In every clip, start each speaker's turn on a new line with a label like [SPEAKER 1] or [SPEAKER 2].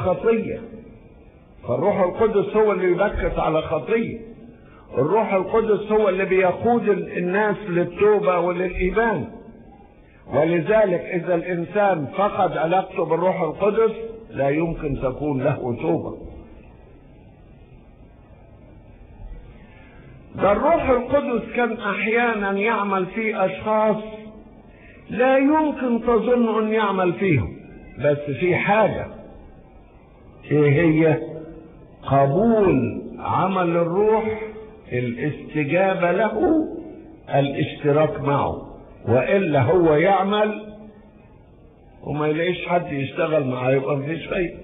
[SPEAKER 1] خطية فالروح القدس هو اللي يبكت على خطية الروح القدس هو اللي بيقود الناس للتوبة وللإيمان ولذلك إذا الإنسان فقد علاقته بالروح القدس لا يمكن تكون له توبة ده الروح القدس كان أحيانا يعمل في أشخاص لا يمكن تظن أن يعمل فيهم بس في حاجة ايه هي قبول عمل الروح الاستجابة له الاشتراك معه وإلا هو يعمل وما يلاقيش حد يشتغل معاه يبقى مفيش فايدة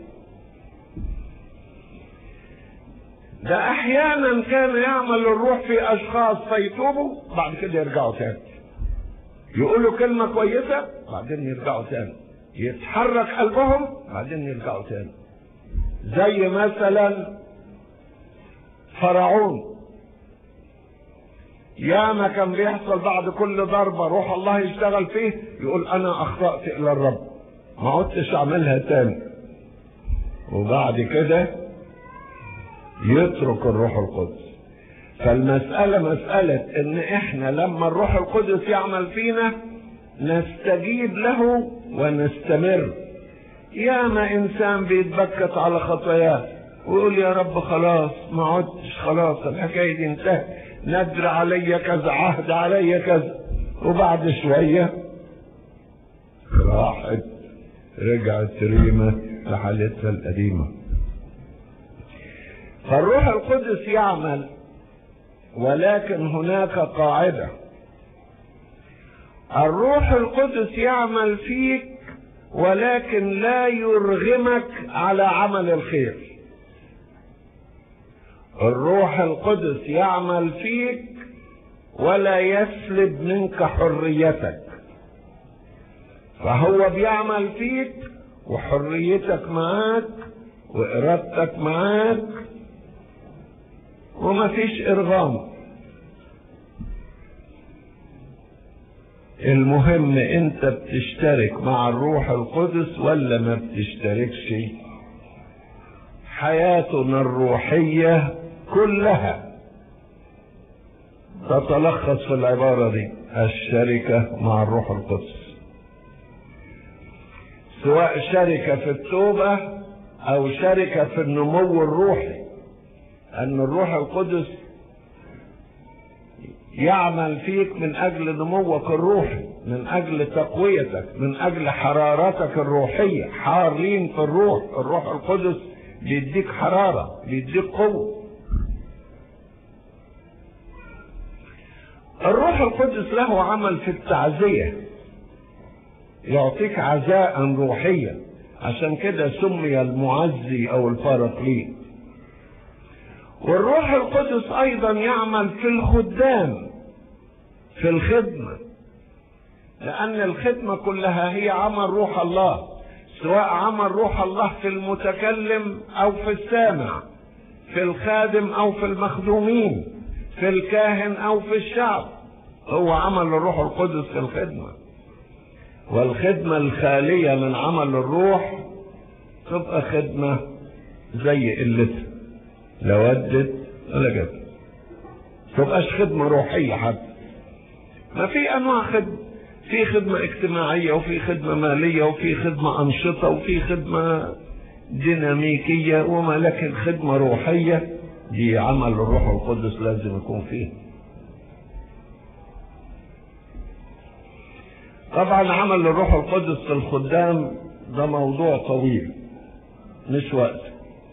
[SPEAKER 1] ده احيانا كان يعمل الروح في اشخاص فيتوبوا بعد كده يرجعوا تاني يقولوا كلمة كويسة بعدين يرجعوا تاني يتحرك قلبهم بعدين يرجعوا تاني زي مثلا فرعون ياما كان بيحصل بعد كل ضربة روح الله يشتغل فيه يقول أنا أخطأت إلى الرب ما عدتش أعملها تاني وبعد كده يترك الروح القدس فالمسألة مسألة إن إحنا لما الروح القدس يعمل فينا نستجيب له ونستمر ياما إنسان بيتبكت على خطاياه ويقول يا رب خلاص ما عدتش خلاص الحكاية دي انتهت ندر علي كذا عهد علي كذا وبعد شوية راحت رجعت ريمة لحالتها القديمة فالروح القدس يعمل ولكن هناك قاعدة الروح القدس يعمل فيك ولكن لا يرغمك على عمل الخير الروح القدس يعمل فيك ولا يسلب منك حريتك فهو بيعمل فيك وحريتك معاك وارادتك معاك وما فيش ارغام المهم انت بتشترك مع الروح القدس ولا ما بتشتركش حياتنا الروحية كلها تتلخص في العبارة دي الشركة مع الروح القدس سواء شركة في التوبة او شركة في النمو الروحي ان الروح القدس يعمل فيك من اجل نموك الروحي من اجل تقويتك من اجل حرارتك الروحية حارين في الروح الروح القدس بيديك حرارة بيديك قوة الروح القدس له عمل في التعزية يعطيك عزاء روحيا عشان كده سمي المعزي او الباراكليت والروح القدس ايضا يعمل في الخدام في الخدمة لان الخدمة كلها هي عمل روح الله سواء عمل روح الله في المتكلم او في السامع في الخادم او في المخدومين في الكاهن او في الشعب هو عمل الروح القدس في الخدمة والخدمة الخالية من عمل الروح تبقى خدمة زي قلتها لا ودت ولا جت تبقاش خدمة روحية حتى ما في انواع خدمة في خدمة اجتماعية وفي خدمة مالية وفي خدمة أنشطة وفي خدمة ديناميكية وما لكن خدمة روحية دي عمل الروح القدس لازم يكون فيه طبعا عمل الروح القدس في الخدام ده موضوع طويل مش وقت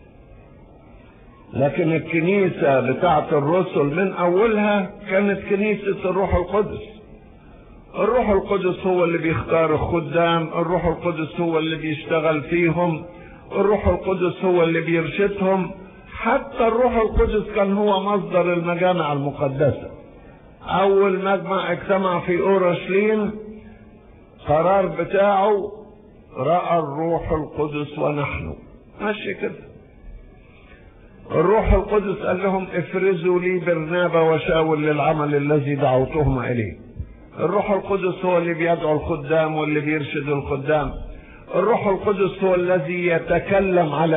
[SPEAKER 1] لكن الكنيسة بتاعت الرسل من أولها كانت كنيسة الروح القدس الروح القدس هو اللي بيختار الخدام الروح القدس هو اللي بيشتغل فيهم الروح القدس هو اللي بيرشدهم حتى الروح القدس كان هو مصدر المجامع المقدسة أول مجمع اجتمع في أورشليم قرار بتاعه رأى الروح القدس ونحن ماشي كده الروح القدس قال لهم افرزوا لي برنابا وشاول للعمل الذي دعوتهم إليه الروح القدس هو اللي بيدعو الخدام واللي بيرشد الخدام الروح القدس هو الذي يتكلم على